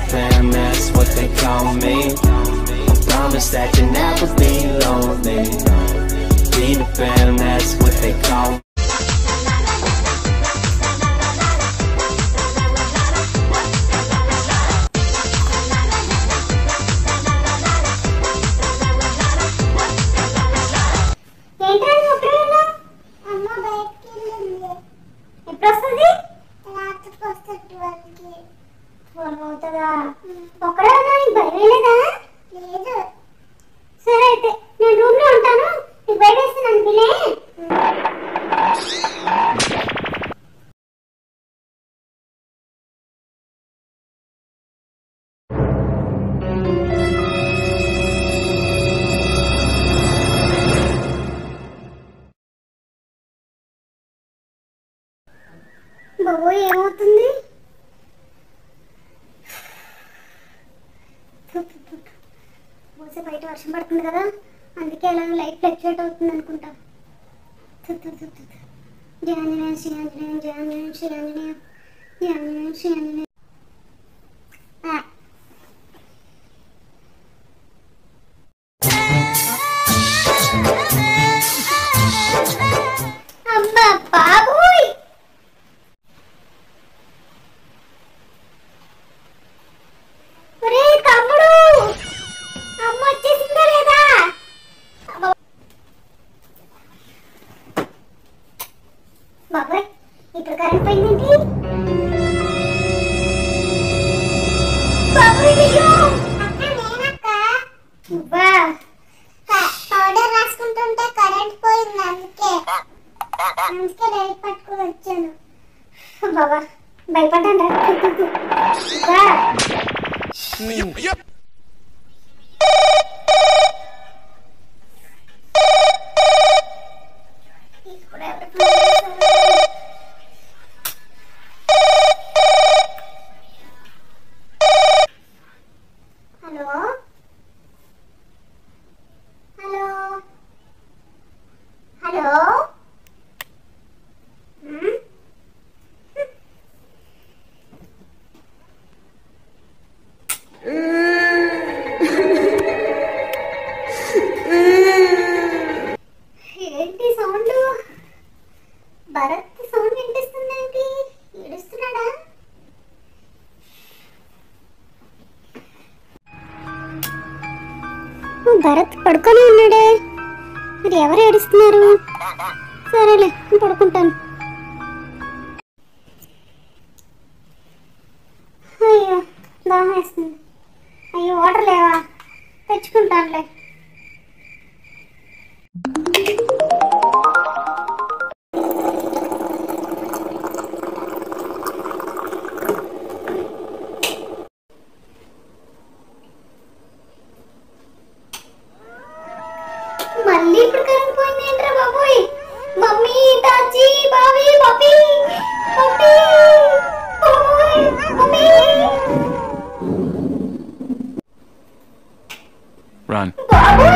fam, that's what they call me. I promise that you'll never be lonely. Be the fam, that's what they call me. ఏంట్రా నువ్వు అప్పుడే వెళ్ళావు? అమ్మ బయటికి వెళ్ళింది ఎప్పుడు వస్తుంది రాత్రికి వస్తే ట్వెల్వ్కి ఫోన్ అవుతుందా ఒక్కడే ఉన్నా నీకు భయం వేయలేదా లేదు సరే అయితే నేను రూమ్ లో ఉంటాను నీకు బయట వేస్తున్నాను పిల్లే బాబు ఏమవుతుంది పోసే బయట వర్షం పడుతుంది కదా అందుకే అలా లైట్ ఫ్లక్చుయేట్ అవుతుంది అనుకుంటా తు, తు, తు, తు, తు. జయ ఆంజనేయ శ్రీ ఆంజనేయ జయ ఆంజనేయ శ్రీ ఆంజనేయ జయ ఆంజనేయ శ్రీ ఆంజనేయ ఆ. అబ్బా బాబోయ్ ఒరే తమ్ముడు అమ్మ వచ్చేసిందా లేదా అబ్బా. బాబాయ్ ఇప్పుడు కరెంట్ పోయిందేంటి బాబాయ్ అయ్యో అక్క నేనక్క నువ్వా పౌడర్ రాసుకుంటుంటే కరెంట్ పోయింది అందుకే అందుకే లైట్ పట్టుకొని వచ్చాను బాబా భయపడ్డా బా ఇప్పుడు ఎవరు ఫోన్ చేశారు? హలో హలో హలో ఉమ్? ఏంటి సౌండ్ భరత్ సౌండ్ వినిపిస్తుందేంటి ఏడుస్తున్నాడా భరత్ పడుకొని ఉన్నాడే మరి ఎవరు ఏడుస్తున్నారు సరేలే నేను పడుకుంటాను అయ్యో దాహం వేస్తుంది అయ్యో వాటర్ లేవా తెచ్చుకుంటానులే మళ్ళీ ఇప్పుడు కరెంట్ పోయింది ఏంట్రా బాబోయ్ మమ్మీ తాచి బావి పప్పి పప్పి బాబోయ్ మమ్మీ Run. బాబోయ్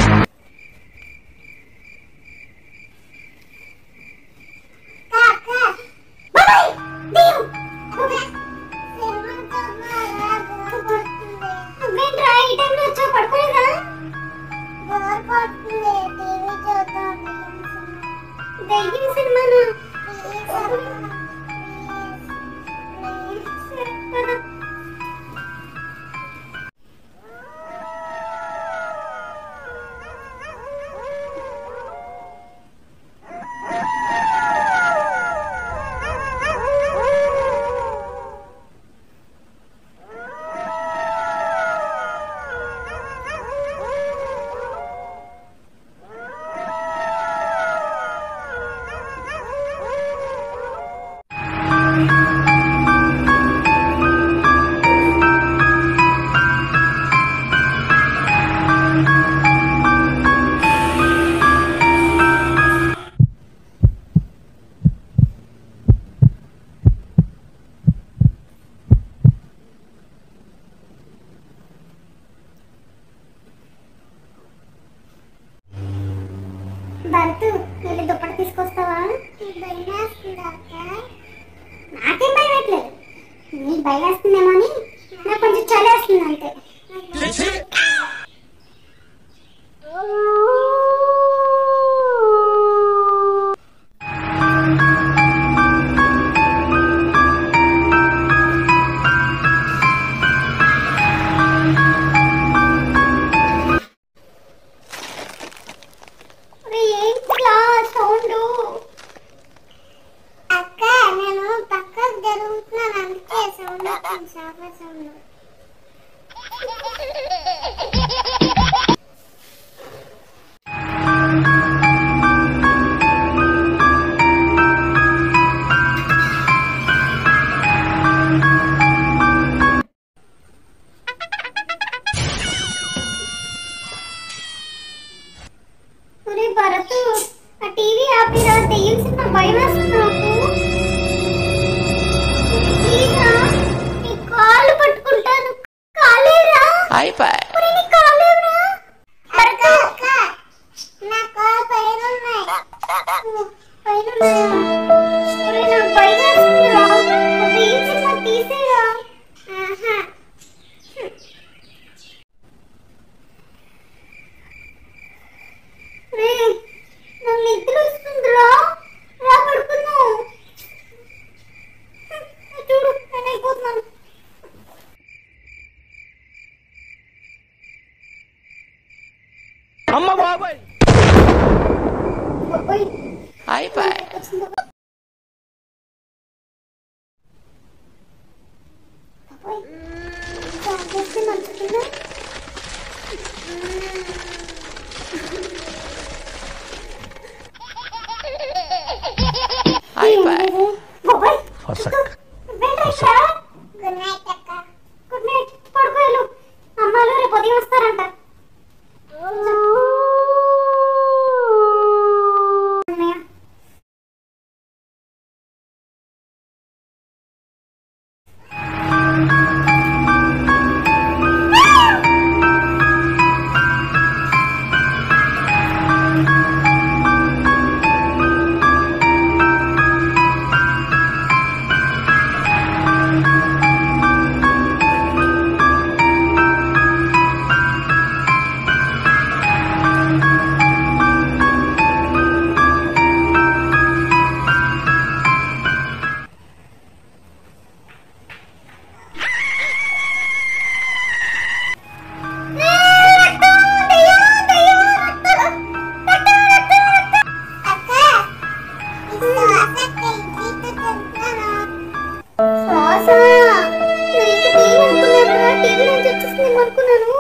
అక్క బాబోయ్ దేవ్ నువ్వేంట్రా ఈ టైంలో వచ్చావు పడుకోలేదా బోర్ కొడుతుంది టీవీ చూద్దాం దయ్యం సినిమానా భరత్ వెళ్ళి దుప్పటి తీసుకొస్తావా భయం వేస్తుంది అక్క నాకేం భయం వేయట్లేదు నీకు భయం వేస్తుందేమో అని నాకు కొంచెం చలి వేస్తుంది అంతే అరే, ఏంటిలా సౌండ్ అక్క నేను పక్కకు జరుగుతున్నాను అందుకే సౌండ్ వచ్చింది సోఫా సౌండ్ ఒరే భరత్ ఆ టీవీ ఆపిరా దెయ్యం సినిమా భయం వేస్తుంది నాకు ప్లీజ్ రా, నీ కాళ్ళు పట్టుకుంటాను కాలేరా అయిపోయి ఒరే, నీ కాలేరా అక్క అక్క నా కాలు పైన ఉన్నాయి పైన ఉన్నాయా? ఒరే, నాకు భయం వేస్తుందిరా. ఆ దెయ్యం సినిమా తీసేరా ఆహా రే నాకు నిద్ర వస్తుందిరా రా పడుకుందాం చూడు నేను అయిపోతున్నాను అమ్మ బాబాయ్ బాబోయ్, అయిపోయి వచ్చింది బాబోయ్, ఫ్యాన్ వేస్తే మంచుతుందా? అయిపోయి ఏంటిది? బాబోయ్, ఫసక్ నువ్వేంట్రా ఇక్కడ? గుడ్ నైట్ అక్క గుడ్ నైట్ పడుకోయలు అమ్మాలు రేపు ఉదయం వస్తారంట అన్నయ్య, అక్క ఈ శ్వాసకి గీత తింటున్నాను శ్వాస నేను ఇంకా టీవీ అనుకున్నాను టీవీ నుంచి వచ్చేసింది అనుకున్నాను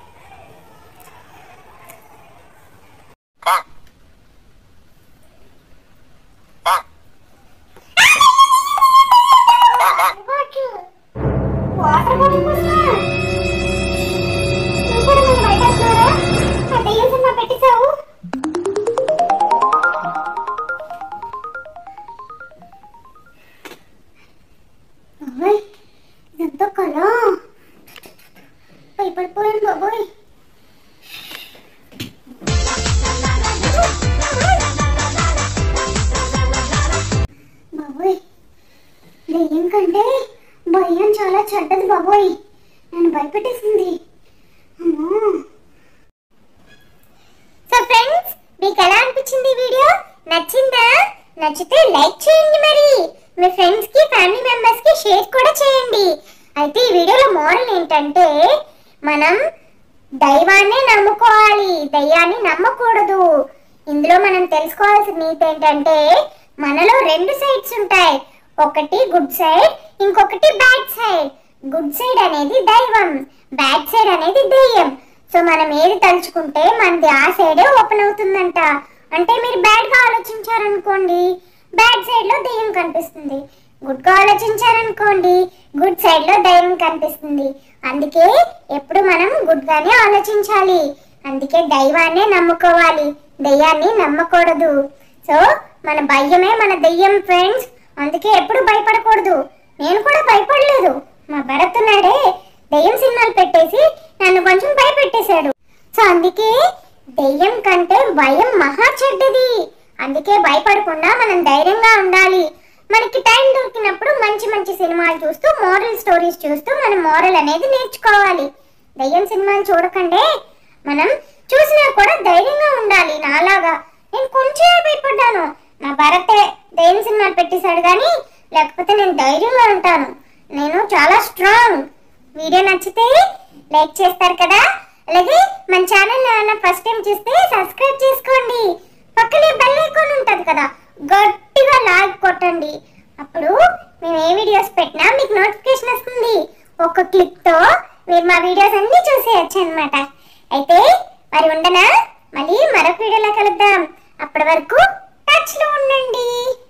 వాటర్ బాటిల్ కోసమా? నువ్వు కూడా నన్ను భయపెడుతున్నారా? ఆ దెయ్యం సినిమా పెట్టేశావు బాబోయ్ ఇదంతా కళ భయపడిపోయాను బాబోయ్ బాబోయ్ దెయ్యం కంటే భయం చాలా చెడ్డది బాబోయ్ నన్ను భయపెట్టేసింది అమ్మో సో ఫ్రెండ్స్ మీకు ఎలా అనిపించింది ఈ వీడియో నచ్చిందా నచ్చితే లైక్ చేయండి మరి మీ ఫ్రెండ్స్ కి ఫ్యామిలీ మెంబర్స్ కి షేర్ కూడా చేయండి అయితే ఈ వీడియోలో మోడల్ ఏంటంటే మనం దైవాన్ని నమ్ముకోవాలి దయ్యాన్ని నమ్మకూడదు ఇందులో మనం తెలుసుకోవాల్సిన నీతి ఏంటంటే మనలో రెండు సైడ్స్ ఉంటాయి ఒకటి గుడ్ సైడ్ ఇంకొకటి బ్యాడ్ సైడ్ గుడ్ సైడ్ అనేది దైవం బ్యాడ్ సైడ్ అనేది దెయ్యం సో మనం ఏది తలుచుకుంటే మనది ఆ సైడే ఓపెన్ అవుతుందంట అంటే మీరు బ్యాడ్ గా ఆలోచించారనుకోండి బ్యాడ్ సైడ్ లో దెయ్యం కనిపిస్తుంది గుడ్ గా ఆలోచించారనుకోండి గుడ్ సైడ్ లో దైవం కనిపిస్తుంది అందుకే ఎప్పుడు మనం గుడ్ గానే ఆలోచించాలి అందుకే దైవాన్నే నమ్ముకోవాలి దెయ్యాన్ని నమ్మకూడదు సో మన భయమే మన దెయ్యం ఫ్రెండ్స్ అందుకే ఎప్పుడు భయపడకూడదు నేను కూడా భయపడలేదు మా భరత్ ఉన్నాడే దెయ్యం సినిమాలు పెట్టేసి నన్ను కొంచెం భయపెట్టేశాడు సో అందుకే దెయ్యం కంటే భయం మహా చెడ్డది అందుకే భయపడకుండా మనం ధైర్యంగా ఉండాలి మనకి టైం దొరికినప్పుడు మంచి మంచి సినిమాలు చూస్తూ మోరల్ స్టోరీస్ చూస్తూ మనం మోరల్ అనేది నేర్చుకోవాలి దయ్యం సినిమాలు చూడకండే మనం చూసినా కూడా ధైర్యంగా ఉండాలి నాలాగా నేను కొంచెం భయపడ్డాను నా భరతే దయ్యం సినిమాలు పెట్టేశాడు కానీ లేకపోతే నేను ధైర్యంగా ఉంటాను నేను చాలా స్ట్రాంగ్ వీడియో నచ్చితే లైక్ చేస్తారు కదా అలాగే మన ఛానల్ ఏమైనా ఫస్ట్ టైం చూస్తే సబ్స్క్రైబ్ చేసుకోండి పక్కనే బెల్ ఐకాన్ ఉంటుంది కదా గట్టిగా లాగ్ కొట్టండి అప్పుడు మేము ఏ వీడియోస్ పెట్టినా మీకు నోటిఫికేషన్ వస్తుంది ఒక క్లిక్తో మీరు మా వీడియోస్ అన్నీ చూసేయచ్చు అనమాట అయితే మరి ఉండనా మళ్ళీ మరొక వీడియోలో కలుద్దాం అప్పటి వరకు టచ్లో ఉండండి